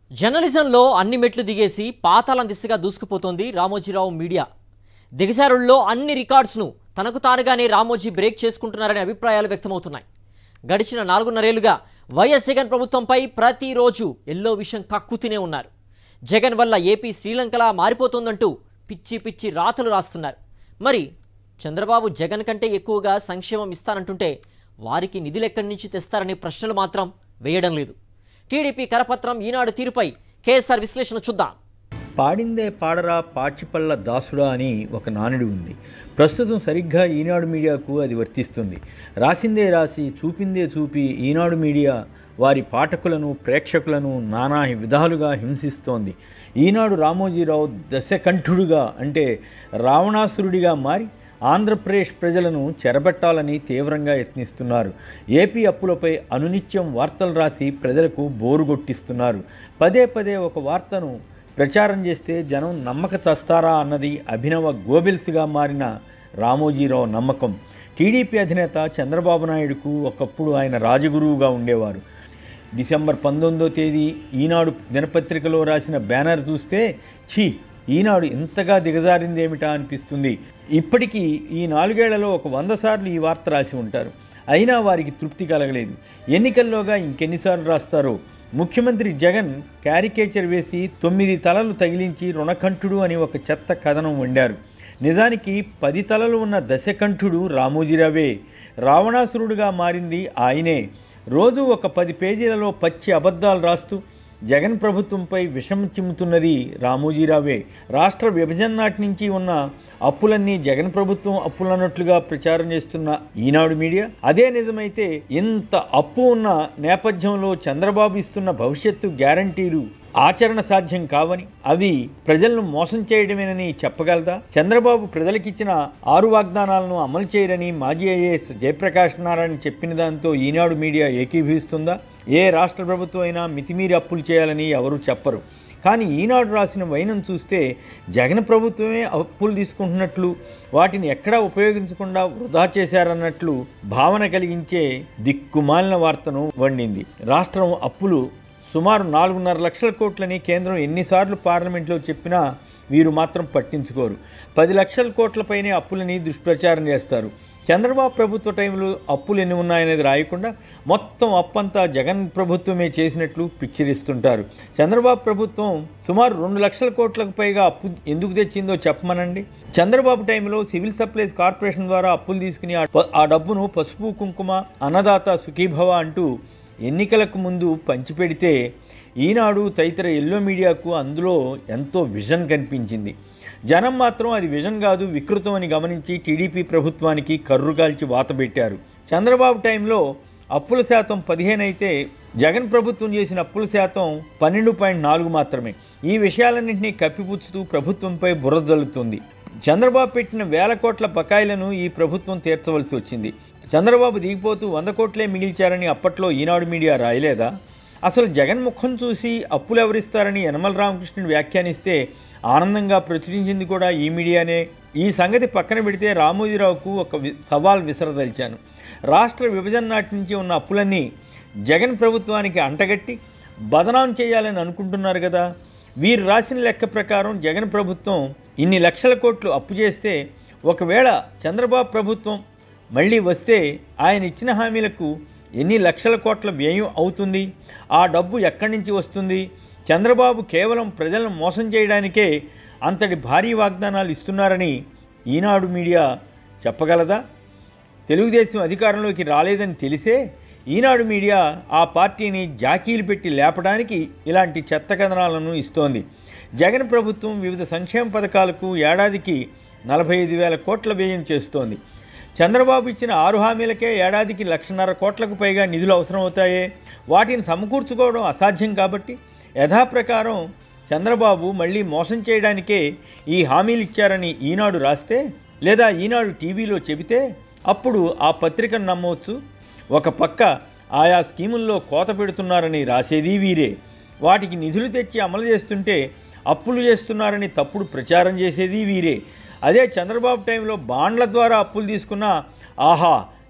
జర్నలిజంలో అన్ని మెట్లు దిగేసి పాతాళం దిశగా దూసుకుపోతోంది రామోజీరావు మీడియా దిగజారుల్లో అన్ని రికార్డ్స్ను తనకు తానుగానే రామోజీ బ్రేక్ చేసుకుంటున్నారనే అభిప్రాయాలు వ్యక్తమవుతున్నాయి గడిచిన నాలుగున్నరేళ్లుగా వైఎస్ జగన్ ప్రభుత్వంపై ప్రతిరోజు ఎల్లో విషయం కక్కుతూనే ఉన్నారు జగన్ వల్ల ఏపీ శ్రీలంకలా మారిపోతోందంటూ పిచ్చి పిచ్చి రాతలు రాస్తున్నారు మరి చంద్రబాబు జగన్ కంటే ఎక్కువగా సంక్షేమం ఇస్తానంటుంటే వారికి నిధులు ఎక్కడి నుంచి తెస్తారనే ప్రశ్నలు మాత్రం వేయడం లేదు టీడీపీ కరపత్రం ఈనాడు తీరుపై కేఎస్ఆర్ విశ్లేషణ చూద్దాం పాడిందే పాడరా పాచిపల్ల దాసుడా అని ఒక నానుడి ఉంది ప్రస్తుతం సరిగ్గా ఈనాడు మీడియాకు అది వర్తిస్తుంది రాసిందే రాసి చూపిందే చూపి ఈనాడు మీడియా వారి పాఠకులను ప్రేక్షకులను నానా విధాలుగా హింసిస్తోంది ఈనాడు రామోజీరావు దశకంఠుడుగా అంటే రావణాసురుడిగా మారి ఆంధ్రప్రదేశ్ ప్రజలను చెరబెట్టాలని తీవ్రంగా యత్నిస్తున్నారు ఏపీ అప్పులపై అనునిత్యం వార్తలు రాసి ప్రజలకు బోరు కొట్టిస్తున్నారు పదే పదే ఒక వార్తను ప్రచారం చేస్తే జనం నమ్మక చస్తారా అన్నది అభినవ గోబెల్స్గా మారిన రామోజీరావు నమ్మకం టీడీపీ అధినేత చంద్రబాబు నాయుడుకు ఒకప్పుడు ఆయన రాజగురువుగా ఉండేవారు డిసెంబర్ పంతొమ్మిదో తేదీ ఈనాడు దినపత్రికలో రాసిన బ్యానర్ చూస్తే ఛీ ఈనాడు ఇంతగా దిగజారిందేమిటా అనిపిస్తుంది ఇప్పటికీ ఈ నాలుగేళ్లలో ఒక వంద సార్లు ఈ వార్త రాసి ఉంటారు అయినా వారికి తృప్తి కలగలేదు ఎన్నికల్లోగా ఇంకెన్నిసార్లు రాస్తారో ముఖ్యమంత్రి జగన్ క్యారికేచర్ వేసి తొమ్మిది తలలు తగిలించి రుణకంఠుడు అని ఒక చెత్త కథనం వండారు నిజానికి పది తలలు ఉన్న దశకంఠుడు రామోజీరావే రావణాసురుడుగా మారింది ఆయనే రోజు ఒక పది పేజీలలో పచ్చి అబద్ధాలు రాస్తూ జగన్ ప్రభుత్వంపై విషం చిమ్ముతున్నది రామోజీరావే రాష్ట్ర విభజన నాటి నుంచి ఉన్న అప్పులన్నీ జగన్ ప్రభుత్వం అప్పులన్నట్లుగా ప్రచారం చేస్తున్న ఈనాడు మీడియా అదే నిజమైతే ఇంత అప్పు ఉన్న నేపథ్యంలో చంద్రబాబు ఇస్తున్న భవిష్యత్తు గ్యారంటీలు ఆచరణ సాధ్యం కావని అవి ప్రజలను మోసం చేయడమేనని చెప్పగలదా చంద్రబాబు ప్రజలకిచ్చిన ఆరు వాగ్దానాలను అమలు చేయరని మాజీ ఐఏఎస్ జయప్రకాష్ నారాయణ చెప్పిన దాంతో ఈనాడు మీడియా ఏకీభవిస్తుందా ఏ రాష్ట్ర ప్రభుత్వం అయినా మితిమీరి అప్పులు చేయాలని ఎవరూ చెప్పరు కానీ ఈనాడు రాసిన వైనం చూస్తే జగన్ ప్రభుత్వమే అప్పులు తీసుకుంటున్నట్లు వాటిని ఎక్కడా ఉపయోగించకుండా వృధా చేశారన్నట్లు భావన కలిగించే దిక్కుమాలిన వార్తను వండింది రాష్ట్రం అప్పులు సుమారు నాలుగున్నర లక్షల కోట్లని కేంద్రం ఎన్నిసార్లు పార్లమెంట్లో చెప్పినా వీరు మాత్రం పట్టించుకోరు పది లక్షల కోట్లపైనే అప్పులని దుష్ప్రచారం చేస్తారు చంద్రబాబు ప్రభుత్వ టైంలో అప్పులు ఎన్ని ఉన్నాయనేది రాయకుండా మొత్తం అప్పంతా జగన్ ప్రభుత్వమే చేసినట్లు పిక్చరిస్తుంటారు చంద్రబాబు ప్రభుత్వం సుమారు రెండు లక్షల కోట్లకు పైగా అప్పు ఎందుకు తెచ్చిందో చెప్పమనండి చంద్రబాబు టైంలో సివిల్ సప్లైస్ కార్పొరేషన్ ద్వారా అప్పులు తీసుకుని ఆ ప- ఆ డబ్బును పసుపు కుంకుమ అన్నదాత సుఖీభవ అంటూ ఎన్నికలకు ముందు పంచిపెడితే ఈనాడు తదితర ఎల్లో మీడియాకు అందులో ఎంతో విజన్ కనిపించింది జనం మాత్రం అది విజన్ కాదు వికృతం అని గమనించి టీడీపీ ప్రభుత్వానికి కర్రు కాల్చి వాత పెట్టారు చంద్రబాబు టైంలో అప్పుల శాతం పదిహేను అయితే జగన్ ప్రభుత్వం చేసిన అప్పుల శాతం పన్నెండు పాయింట్ నాలుగు మాత్రమే ఈ విషయాలన్నింటినీ కప్పిపుచ్చుతూ ప్రభుత్వంపై బురద జల్లుతుంది చంద్రబాబు పెట్టిన వేల కోట్ల బకాయిలను ఈ ప్రభుత్వం తీర్చవలసి వచ్చింది చంద్రబాబు దిగిపోతూ వంద కోట్లే మిగిల్చారని అప్పట్లో ఈనాడు మీడియా రాయలేదా అసలు జగన్ ముఖం చూసి అప్పులు ఎవరిస్తారని యనమల రామకృష్ణుడు వ్యాఖ్యానిస్తే ఆనందంగా ప్రచురించింది కూడా ఈ మీడియానే ఈ సంగతి పక్కన పెడితే రామోజీరావుకు ఒక వి- సవాల్ విసరదలిచాను రాష్ట్ర విభజన నాటి నుంచి ఉన్న అప్పులన్నీ జగన్ ప్రభుత్వానికి అంటగట్టి బదనాం చేయాలని అనుకుంటున్నారు కదా వీరు రాసిన లెక్క ప్రకారం జగన్ ప్రభుత్వం ఇన్ని లక్షల కోట్లు అప్పు చేస్తే ఒకవేళ చంద్రబాబు ప్రభుత్వం మళ్ళీ వస్తే ఆయన ఇచ్చిన హామీలకు ఎన్ని లక్షల కోట్ల వ్యయం అవుతుంది ఆ డబ్బు ఎక్కడి నుంచి వస్తుంది చంద్రబాబు కేవలం ప్రజలను మోసం చేయడానికే అంతటి భారీ వాగ్దానాలు ఇస్తున్నారని ఈనాడు మీడియా చెప్పగలదా తెలుగుదేశం అధికారంలోకి రాలేదని తెలిసే ఈనాడు మీడియా ఆ పార్టీని జాకీలు పెట్టి లేపడానికి ఇలాంటి చెత్త కథనాలను ఇస్తోంది జగన్ ప్రభుత్వం వివిధ సంక్షేమ పథకాలకు ఏడాదికి నలభై ఐదు వేల కోట్ల వ్యయం చేస్తోంది చంద్రబాబు ఇచ్చిన ఆరు హామీలకే ఏడాదికి లక్షన్నర కోట్లకు పైగా నిధులు అవసరమవుతాయే వాటిని సమకూర్చుకోవడం అసాధ్యం కాబట్టి యథాప్రకారం చంద్రబాబు మళ్ళీ మోసం చేయడానికే ఈ హామీలు ఇచ్చారని ఈనాడు రాస్తే లేదా ఈనాడు టీవీలో చెబితే అప్పుడు ఆ పత్రికను నమ్మవచ్చు ఒక పక్క ఆయా స్కీముల్లో కోత పెడుతున్నారని రాసేది వీరే వాటికి నిధులు తెచ్చి అమలు చేస్తుంటే అప్పులు చేస్తున్నారని తప్పుడు ప్రచారం చేసేది వీరే అదే చంద్రబాబు టైంలో బాండ్ల ద్వారా అప్పులు తీసుకున్నా ఆహా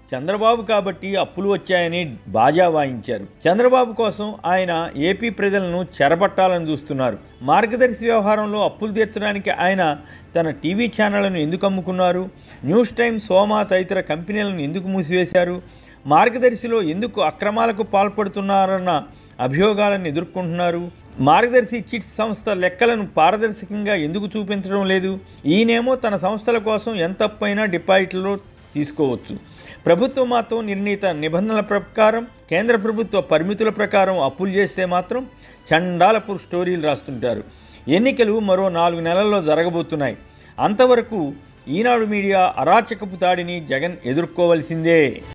చంద్రబాబు కాబట్టి అప్పులు వచ్చాయని బాజా వాయించారు చంద్రబాబు కోసం ఆయన ఏపీ ప్రజలను చెరబట్టాలని చూస్తున్నారు మార్గదర్శి వ్యవహారంలో అప్పులు తీర్చడానికి ఆయన తన టీవీ ఛానళ్లను ఎందుకు అమ్ముకున్నారు న్యూస్ టైమ్ సోమా తదితర కంపెనీలను ఎందుకు మూసివేశారు మార్గదర్శిలో ఎందుకు అక్రమాలకు పాల్పడుతున్నారన్న అభియోగాలను ఎదుర్కొంటున్నారు మార్గదర్శి చిట్స్ సంస్థ లెక్కలను పారదర్శకంగా ఎందుకు చూపించడం లేదు ఈయనేమో తన సంస్థల కోసం ఎంత తప్పైనా డిపాజిట్లో తీసుకోవచ్చు ప్రభుత్వం మాత్రం నిర్ణీత నిబంధనల ప్రకారం కేంద్ర ప్రభుత్వ పరిమితుల ప్రకారం అప్పులు చేస్తే మాత్రం చండాలపు స్టోరీలు రాస్తుంటారు ఎన్నికలు మరో నాలుగు నెలల్లో జరగబోతున్నాయి అంతవరకు ఈనాడు మీడియా అరాచకపు దాడిని జగన్ ఎదుర్కోవలసిందే